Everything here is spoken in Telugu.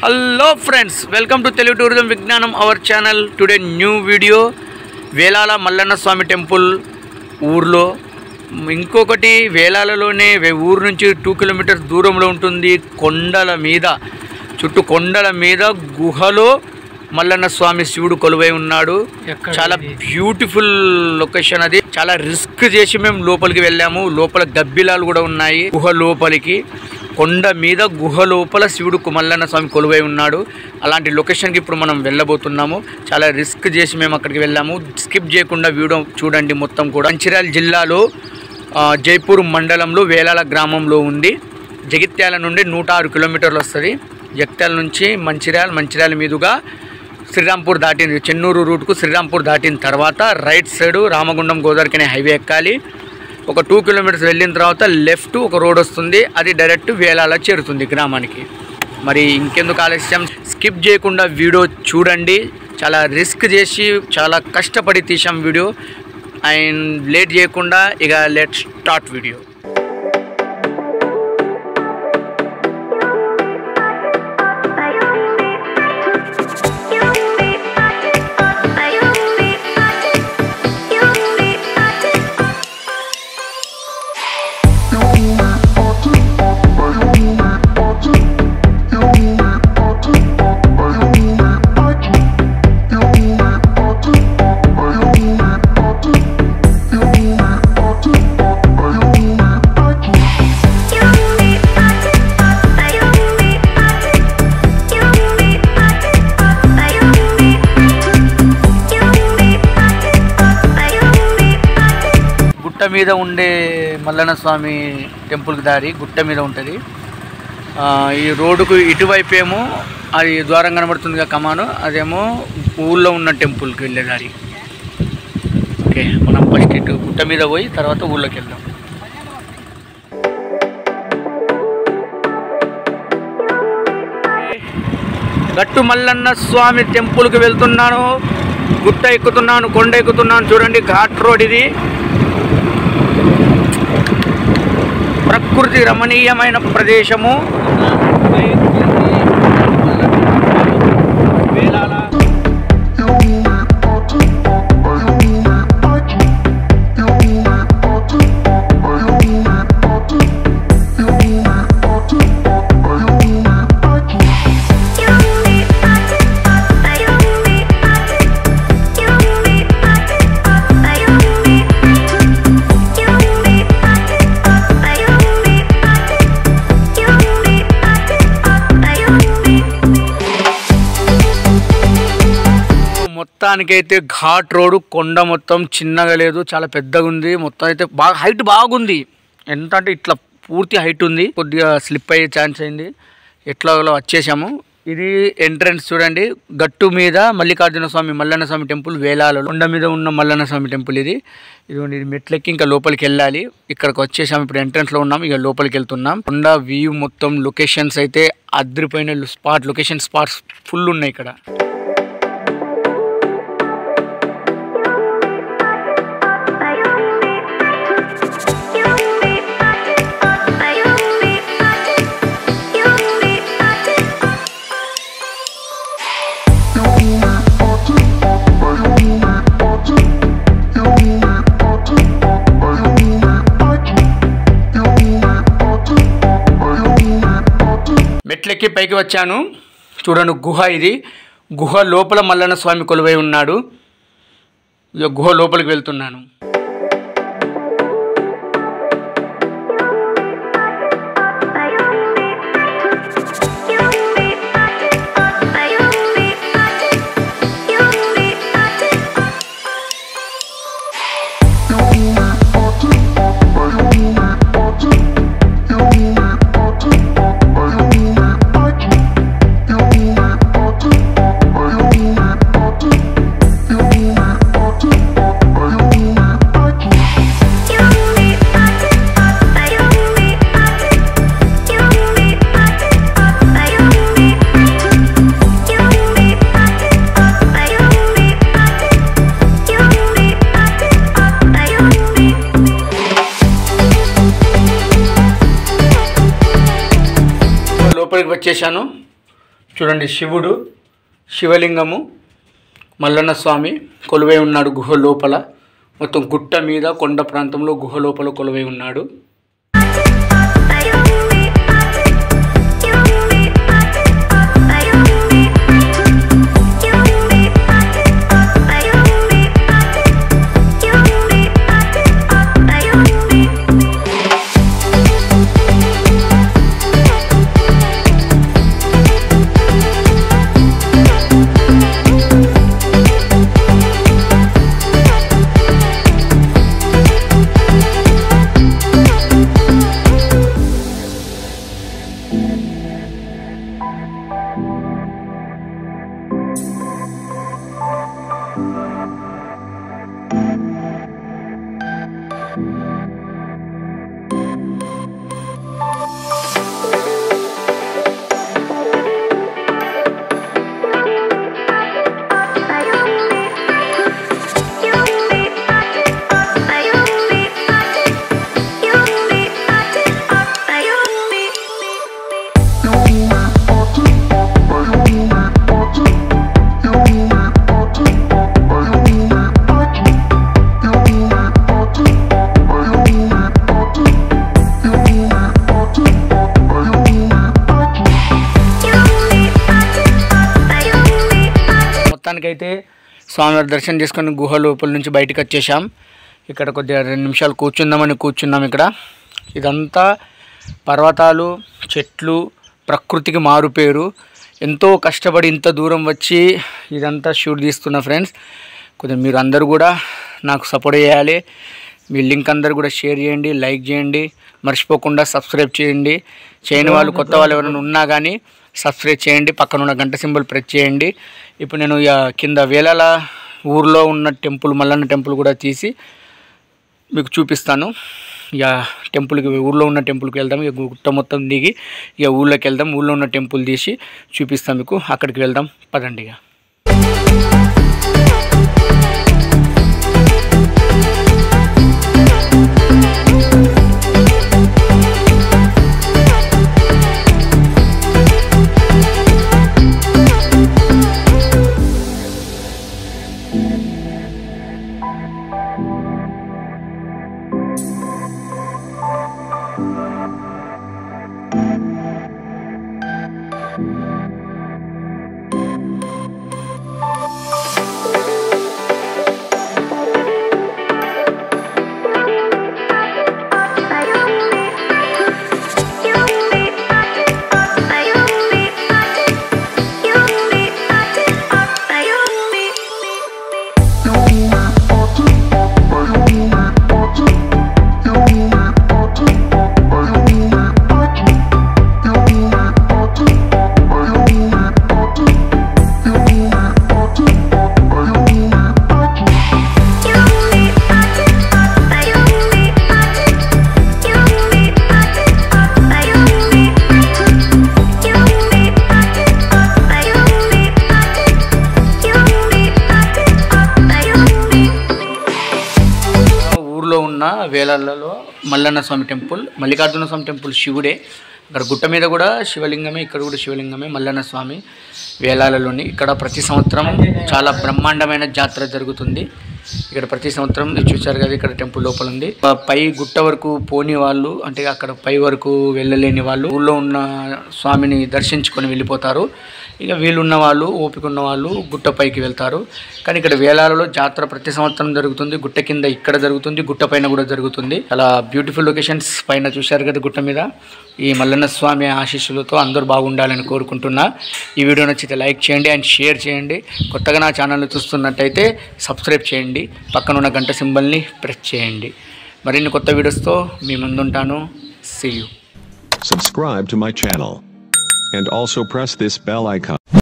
Hello friends welcome to Telugu tourism విజ్ఞానం our channel today new video Velala Mallanna Swamy temple ఊర్లో ఇంకొకటి వేలాలలోనే వే- ఊరు నుంచి టూ కిలోమీటర్స్ దూరంలో ఉంటుంది కొండల మీద చుట్టూ కొండల మీద గుహలో మల్లన్న స్వామి శివుడు కొలువై ఉన్నాడు ఎక్కడ చాలా ఇది? బ్యూటిఫుల్ లొకేషన్ అది చాలా రిస్క్ చేసి మేము లోపలికి వెళ్ళాము లోపల గబ్బిలాలు కూడా ఉన్నాయి గుహ లోపలికి కొండ మీద గుహ లోపల శివుడు కుమల్లన్న స్వామి కొలువై ఉన్నాడు అలాంటి లొకేషన్కి ఇప్పుడు మనం వెళ్ళబోతున్నాము చాలా రిస్క్ చేసి మేము అక్కడికి వెళ్ళాము స్కిప్ చేయకుండా వీడియో చూడండి మొత్తం కూడా మంచిర్యాల జిల్లాలో ఆ, జైపూర్ మండలంలో వేలాల గ్రామంలో ఉంది జగిత్యాల నుండి నూట ఆరు కిలోమీటర్లు వస్తుంది జగిత్యాల నుంచి మంచిర్యాల మంచిర్యాల మీదుగా శ్రీరాంపూర్ దాటిన చెన్నూరు రూట్కు శ్రీరాంపూర్ దాటిన తర్వాత రైట్ సైడ్ రామగుండం గోదావరికి అనే హైవే ఎక్కాలి ఒక టూ కిలోమీటర్స్ వెళ్ళిన తర్వాత లెఫ్ట్ ఒక రోడ్ వస్తుంది అది డైరెక్ట్ వేలాల చేరుతుంది గ్రామానికి మరి ఇంకెందుకు ఆలస్యం స్కిప్ చేయకుండా వీడియో చూడండి చాలా రిస్క్ చేసి చాలా కష్టపడి తీసాం వీడియో అండ్ లేట్ చేయకుండా ఇక లెట్ స్టార్ట్ వీడియో గుట్ట మీద ఉండే మల్లన్న స్వామి టెంపుల్కి దారి గుట్ట మీద ఉంటుంది ఆ, ఈ రోడ్డుకు ఇటువైపు ఏమో అది ద్వారం కనబడుతుంది కదా కమాను అదేమో ఊళ్ళో ఉన్న టెంపుల్కి వెళ్ళే దారి ఓకే మనం ఫస్ట్ ఇటు గుట్ట మీద పోయి తర్వాత ఊళ్ళోకి వెళ్దాం గట్టు మల్లన్న స్వామి టెంపుల్కి వెళ్తున్నాను గుట్ట ఎక్కుతున్నాను కొండ ఎక్కుతున్నాను చూడండి ఘాట్ రోడ్ ఇది ప్రకృతి రమణీయమైన ప్రదేశము వేలాల మొత్తానికైతే ఘాట్ రోడ్ కొండ మొత్తం చిన్నగా లేదు చాలా పెద్దగా ఉంది మొత్తం అయితే బాగా హైట్ బాగుంది ఎంత అంటే ఇట్లా పూర్తి హైట్ ఉంది కొద్దిగా స్లిప్ అయ్యే ఛాన్స్ అయింది ఎట్లా వచ్చేసాము ఇది ఎంట్రన్స్ చూడండి గట్టు మీద మల్లికార్జున స్వామి మల్లన్న స్వామి టెంపుల్ వేలాలలో కొండ మీద ఉన్న మల్లన్న స్వామి టెంపుల్ ఇది ఇదిగోండి ఇది మెట్లెక్కి ఇంకా లోపలికి వెళ్ళాలి ఇక్కడికి వచ్చేసాము ఇప్పుడు ఎంట్రన్స్ లో ఉన్నాం ఇక లోపలికి వెళ్తున్నాం కొండ వ్యూ మొత్తం లొకేషన్స్ అయితే అద్రిపోయిన స్పాట్ లొకేషన్ స్పాట్స్ ఫుల్ ఉన్నాయి ఇక్కడ మెట్లెక్కి పైకి వచ్చాను చూడండి గుహ ఇది గుహ లోపల మల్లన్న స్వామి కొలువై ఉన్నాడు ఇక గుహ లోపలికి వెళ్తున్నాను లోపలికి వచ్చేసాను చూడండి శివుడు శివలింగము మల్లన్న స్వామి కొలువై ఉన్నాడు గుహ లోపల మొత్తం గుట్ట మీద కొండ ప్రాంతంలో గుహ లోపల కొలువై ఉన్నాడు మొత్తానికైతే స్వామివారి దర్శనం చేసుకొని గుహ లోపల నుంచి బయటకు వచ్చేసాం ఇక్కడ కొద్దిగా రెండు నిమిషాలు కూర్చుందామని కూర్చున్నాం ఇక్కడ ఇదంతా పర్వతాలు చెట్లు ప్రకృతికి మారుపేరు ఎంతో కష్టపడి ఇంత దూరం వచ్చి ఇదంతా షూట్ తీస్తున్నా ఫ్రెండ్స్ కొద్దిగా మీరు అందరూ కూడా నాకు సపోర్ట్ చేయాలి మీ లింక్ అందరు కూడా షేర్ చేయండి లైక్ చేయండి మర్చిపోకుండా సబ్స్క్రైబ్ చేయండి చేయని వాళ్ళు కొత్త వాళ్ళు ఎవరైనా ఉన్నా కానీ సబ్స్క్రైబ్ చేయండి పక్కన ఉన్న గంట సింబల్ ప్రెస్ చేయండి ఇప్పుడు నేను ఇక కింద వేలాల ఊర్లో ఉన్న టెంపుల్ మల్లన్న టెంపుల్ కూడా తీసి మీకు చూపిస్తాను ఇక టెంపుల్కి ఊర్లో ఉన్న టెంపుల్కి వెళ్దాం ఇక గుట్ట మొత్తం దిగి ఇక ఊళ్ళోకి వెళ్దాం ఊళ్ళో ఉన్న టెంపుల్ తీసి చూపిస్తాం మీకు అక్కడికి వెళ్దాం పదండి ఇక ఊర్లో ఉన్న వేలాలలో మల్లన్న స్వామి టెంపుల్ మల్లికార్జున స్వామి టెంపుల్ శివుడే ఇక్కడ గుట్ట మీద కూడా శివలింగమే ఇక్కడ కూడా శివలింగమే మల్లన్న స్వామి వేలాలలోని ఇక్కడ ప్రతి సంవత్సరం చాలా బ్రహ్మాండమైన జాతర జరుగుతుంది ఇక్కడ ప్రతి సంవత్సరం మీరు చూశారు కదా ఇక్కడ టెంపుల్ లోపల ఉంది ప- పై గుట్ట వరకు పోని వాళ్ళు అంటే అక్కడ పై వరకు వెళ్ళలేని వాళ్ళు ఊళ్ళో ఉన్న స్వామిని దర్శించుకొని వెళ్ళిపోతారు ఇక వీళ్ళున్న వాళ్ళు ఓపిక ఉన్న వాళ్ళు గుట్ట పైకి వెళ్తారు కానీ ఇక్కడ వేలాలలో జాతర ప్రతి సంవత్సరం జరుగుతుంది గుట్ట కింద ఇక్కడ జరుగుతుంది గుట్ట పైన కూడా జరుగుతుంది చాలా బ్యూటిఫుల్ లొకేషన్స్ పైన చూశారు కదా గుట్ట మీద ఈ మల్లన్న స్వామి ఆశీస్సులతో అందరూ బాగుండాలని కోరుకుంటున్నా ఈ వీడియో నచ్చితే లైక్ చేయండి అండ్ షేర్ చేయండి కొత్తగా నా ఛానల్ని చూస్తున్నట్టయితే సబ్స్క్రైబ్ చేయండి పక్కన ఉన్న గంట సింబల్ని ప్రెస్ చేయండి మరిన్ని కొత్త వీడియోస్తో మీ ముందుంటాను see you Subscribe to my channel. And also press this bell icon.